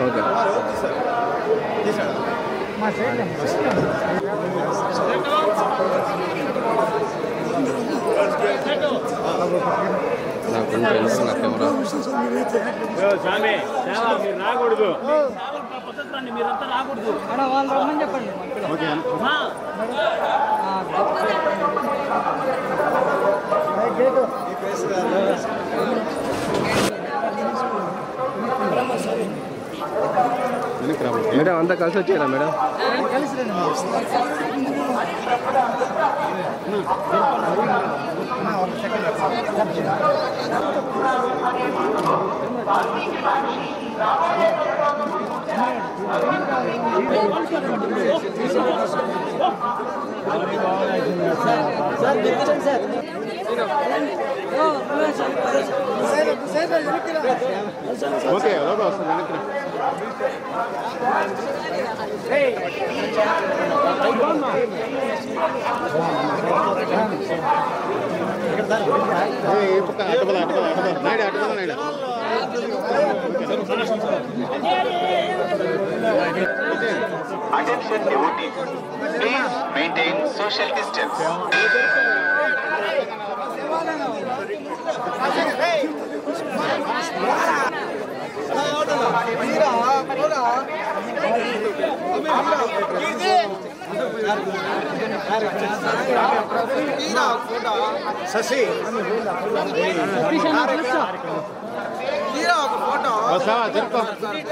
Okay నాకు ఉంటే ఎందుకు నా కెమెరా స్వామి సేవ మీరు రాకూడదు మీరంతా రాకూడదు వాళ్ళు రమ్మని చెప్పండి మేడం అంతా కలిసి వచ్చేయాలా మేడం ఓకే లోపల వస్తుంది వెనక్కి రా. ఏ, ఈ పక్క అటు పద, అటు పద, అటు పద. నాయుడు, అటు పద, Naidu. Attention devotees, please maintain social distance. వస్తావా జరుపు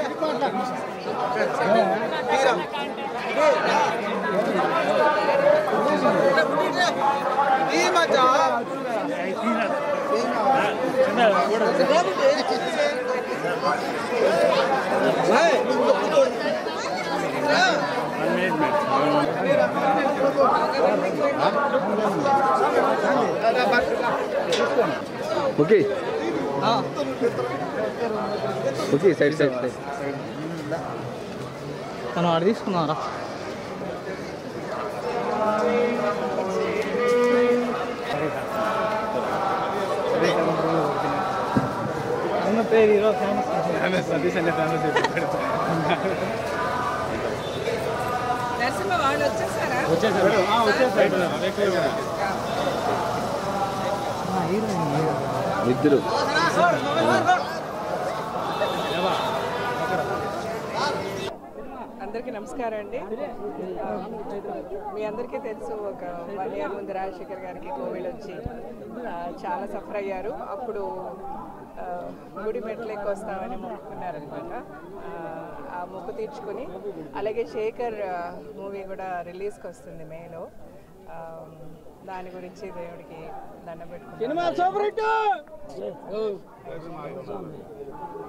okay okay side side side మనం ఆడ తీసుకున్నారా అన్న పేరు ఈరోజు ఫేమస్ సతీష్ అనే ఫేమస్ నరసింహ వాళ్ళు వచ్చేసారా ఇద్దరు అందరికీ నమస్కారం అండి ఆ, మీ అందరికీ తెలుసు ఒక వన్ ఇయర్ ముందు రాజశేఖర్ గారికి కోవిడ్ వచ్చి ఆ, చాలా సఫర్ అయ్యారు అప్పుడు ఆ, గుడి మెట్లు ఎక్కువ వస్తామని మొక్కుకున్నారనమాట ఆ మొక్కు తీర్చుకుని అలాగే శేఖర్ మూవీ కూడా రిలీజ్కి వస్తుంది మేలో ఆ, దాని గురించి దేవుడికి దండం పెట్టుకున్నాను